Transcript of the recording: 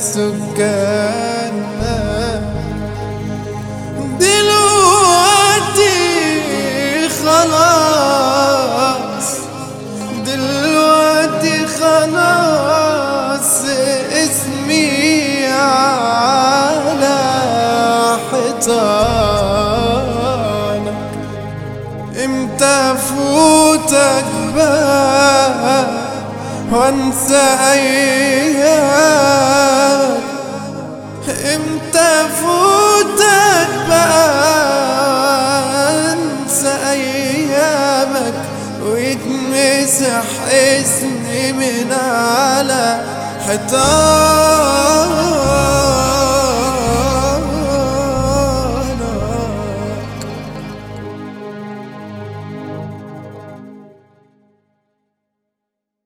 سكاننا دلوقتي خلاص دلوقتي خلاص اسمي على حيطانك امتى فوتك بقى وانسى ايام امتى فوتك بقى انسى ايامك ويتمسح اسمي من على حيطان